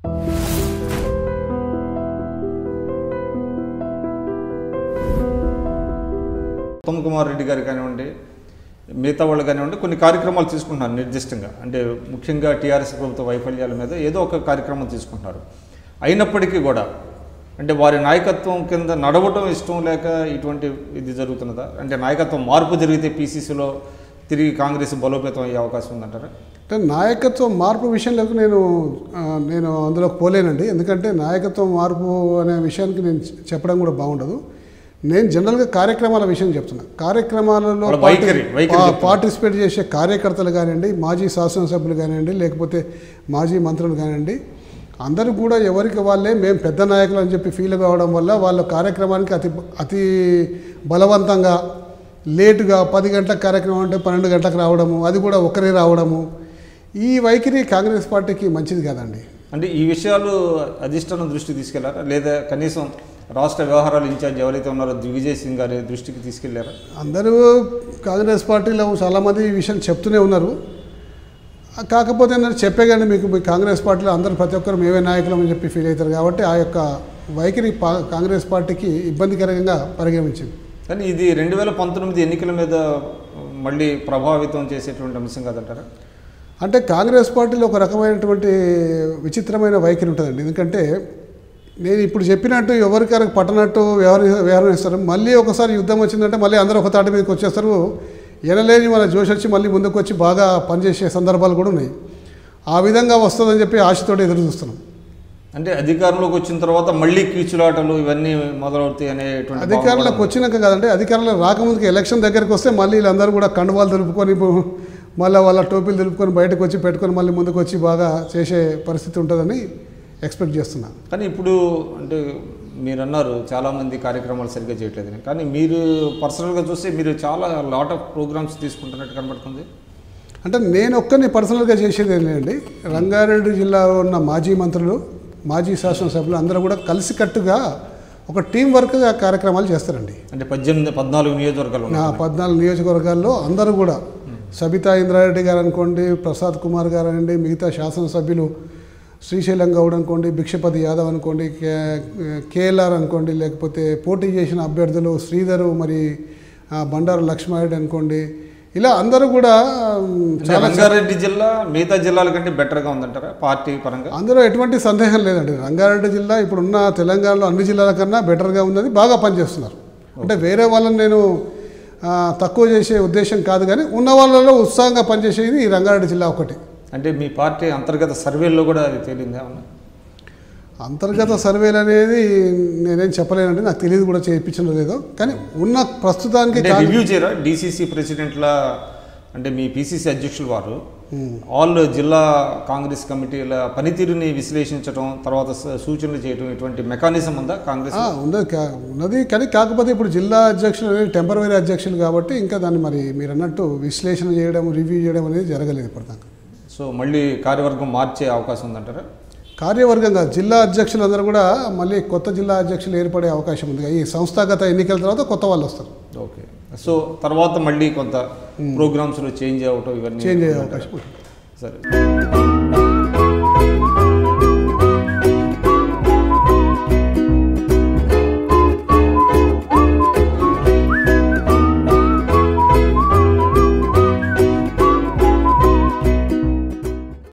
ఉత్తమ్ కుమార్ రెడ్డి గారు కానివ్వండి మిగతా వాళ్ళు కానివ్వండి కొన్ని కార్యక్రమాలు తీసుకుంటున్నారు నిర్దిష్టంగా అంటే ముఖ్యంగా టీఆర్ఎస్ ప్రభుత్వ వైఫల్యాల మీద ఏదో ఒక కార్యక్రమం తీసుకుంటున్నారు అయినప్పటికీ కూడా అంటే వారి నాయకత్వం కింద నడవటం ఇష్టం లేక ఇటువంటి ఇది జరుగుతున్నదా అంటే నాయకత్వం మార్పు జరిగితే పీసీసీలో తిరిగి కాంగ్రెస్ బలోపేతం అయ్యే అవకాశం ఉందంటారా అంటే నాయకత్వం మార్పు విషయంలోకి నేను ఆ, నేను అందులోకి పోలేనండి ఎందుకంటే నాయకత్వం మార్పు అనే విషయానికి నేను చెప్పడం కూడా బాగుండదు నేను జనరల్గా కార్యక్రమాల విషయం చెప్తున్నా కార్యక్రమాలలో వాళ్ళ వైఖరి, వైఖరి పా- చెప్తున్నా. పార్టిసిపేట్ చేసే కార్యకర్తలు కానివ్వండి మాజీ శాసనసభ్యులు కానివ్వండి లేకపోతే మాజీ మంత్రులు కానివ్వండి అందరూ కూడా ఎవరికి వాళ్ళే మేము పెద్ద నాయకులు అని చెప్పి ఫీల్ కావడం వల్ల వాళ్ళ కార్యక్రమానికి అతి అతి బలవంతంగా లేటుగా పది గంటలకు కార్యక్రమం అంటే పన్నెండు గంటలకు రావడము అది కూడా ఒకరే రావడము ఈ వైఖరి కాంగ్రెస్ పార్టీకి మంచిది కాదండి అంటే ఈ విషయాలు అధిష్టానం దృష్టికి తీసుకెళ్లారా లేదా కనీసం రాష్ట్ర వ్యవహారాల ఇన్ఛార్జ్ ఎవరైతే ఉన్నారో దిగ్విజయ్ సింగ్ గారి దృష్టికి తీసుకెళ్లారా అందరూ కాంగ్రెస్ పార్టీలో చాలామంది ఈ విషయం చెప్తూనే ఉన్నారు ఆ, కాకపోతే నేను చెప్పే కానీ మీకు మీ కాంగ్రెస్ పార్టీలో అందరూ ప్రతి ఒక్కరు మేమే నాయకులం అని చెప్పి ఫీల్ అవుతారు కాబట్టి ఆ యొక్క వైఖరి పా- కాంగ్రెస్ పార్టీకి ఇబ్బందికరంగా పరిగణించింది కానీ ఇది రెండు వేల పంతొమ్మిది ఎన్నికల మీద మళ్ళీ ప్రభావితం చేసేటువంటి అంశం కాదంటారా అంటే కాంగ్రెస్ పార్టీలో ఒక రకమైనటువంటి విచిత్రమైన వైఖరి ఉంటుందండి ఎందుకంటే నేను ఇప్పుడు చెప్పినట్టు ఎవరికరకు పట్టనట్టు వ్యవహరి వ్యవహరిస్తారు మళ్ళీ ఒకసారి యుద్ధం వచ్చిందంటే మళ్ళీ అందరూ ఒక తాటి మీదకి వచ్చేస్తారు ఎనలేని మన జోష్ వచ్చి మళ్ళీ ముందుకు వచ్చి బాగా పనిచేసే సందర్భాలు కూడా ఉన్నాయి ఆ విధంగా వస్తుందని చెప్పి ఆశతోటి ఎదురు చూస్తున్నాం అంటే అధికారంలోకి వచ్చిన తర్వాత మళ్ళీ కీచులాటలు ఇవన్నీ మొదలవుతాయి అనేటువంటి భావం అధికారంలోకి కూడా వచ్చినాక కాదంటే అధికారంలో రాకముందుకు ఎలక్షన్ దగ్గరికి వస్తే మళ్ళీ వీళ్ళందరూ కూడా కండువాలు దులుపుకొని మళ్ళీ వాళ్ళ టోపీలు దులుపుకొని బయటకు వచ్చి పెట్టుకొని మళ్ళీ ముందుకు వచ్చి బాగా చేసే పరిస్థితి ఉంటుందని ఎక్స్పెక్ట్ చేస్తున్నా కానీ ఇప్పుడు అంటే మీరు అన్నారు చాలామంది కార్యక్రమాలు సరిగ్గా చేయట్లేదని కానీ మీరు పర్సనల్గా చూస్తే మీరు చాలా లాట్ ఆఫ్ ప్రోగ్రామ్స్ తీసుకుంటున్నట్టు కనబడుతుంది అంటే నేను ఒక్కరిని పర్సనల్గా చేసేది ఏం లేదండి రంగారెడ్డి జిల్లాలో ఉన్న మాజీ మంత్రులు మాజీ శాసనసభ్యులు అందరూ కూడా కలిసికట్టుగా ఒక టీం వర్క్గా కార్యక్రమాలు చేస్తారండి అంటే పద్దెనిమిది పద్నాలుగు నియోజకవర్గాలు నా ఉన్నాయి. పద్నాలుగు నియోజకవర్గాల్లో అందరూ కూడా సబితా ఇంద్రారెడ్డి గారు అనుకోండి ప్రసాద్ కుమార్ గారు అనండి మిగతా శాసనసభ్యులు శ్రీశైలం గౌడ్ అనుకోండి భిక్షపతి యాదవ్ అనుకోండి కే కేఎల్ఆర్ అనుకోండి లేకపోతే పోటీ చేసిన అభ్యర్థులు శ్రీధరు మరి ఆ, బండారు లక్ష్మారెడ్డి అనుకోండి ఇలా అందరూ కూడా ఉమ్, అంటే చాలా రంగారెడ్డి జిల్లా మిగతా జిల్లాల కంటే బెటర్గా ఉందంటారా పార్టీ పరంగా అందులో ఎటువంటి సందేహం లేదండి రంగారెడ్డి జిల్లా ఇప్పుడున్న తెలంగాణలో అన్ని జిల్లాల కన్నా బెటర్గా ఉన్నది బాగా పనిచేస్తున్నారు అంటే వేరే వాళ్ళని నేను ఆ, తక్కువ చేసే ఉద్దేశం కాదు కానీ ఉన్న వాళ్ళలో ఉత్సాహంగా పనిచేసేది ఈ రంగారెడ్డి జిల్లా ఒకటి అంటే మీ పార్టీ అంతర్గత సర్వేల్లో కూడా అది తేలిందా అవునా అంతర్గత సర్వేలు అనేది నేనేం చెప్పలేనండి నాకు తెలియదు కూడా చేయించడం లేదో కానీ ఉన్న ప్రస్తుతానికి అంటే కాంగ్రెస్- రివ్యూ చేయరా డీసీసీ ప్రెసిడెంట్ల అంటే మీ పీసీసీ అధ్యక్షులు వారు ఆల్ జిల్లా కాంగ్రెస్ కమిటీల పనితీరుని విశ్లేషించడం తర్వాత స- సూచనలు చేయడం ఇటువంటి మెకానిజం ఉందా కాంగ్రెస్ ఆ, ఉన్నది కా- ఉన్నది కానీ కాకపోతే ఇప్పుడు జిల్లా అధ్యక్షులు అనేది టెంపరవరీ అధ్యక్షులు కాబట్టి ఇంకా దాన్ని మరి మీరు అన్నట్టు విశ్లేషణ చేయడం రివ్యూ చేయడం అనేది జరగలేదు ఇప్పటిదాకా సో మళ్ళీ కార్యవర్గం మార్చే అవకాశం ఉందంటారా కార్యవర్గంగా జిల్లా అధ్యక్షులందరూ కూడా మళ్ళీ కొత్త జిల్లా అధ్యక్షులు ఏర్పడే అవకాశం ఉంది ఈ సంస్థాగత ఎన్నికల తర్వాత కొత్త వాళ్ళు వస్తారు ఓకే సో తర్వాత మళ్ళీ కొంత ప్రోగ్రామ్స్లో చేంజ్ అవ్వటం ఇవన్నీ చేంజ్ అయ్యే ఉందంటారా? అవకాశం ఉంది సరే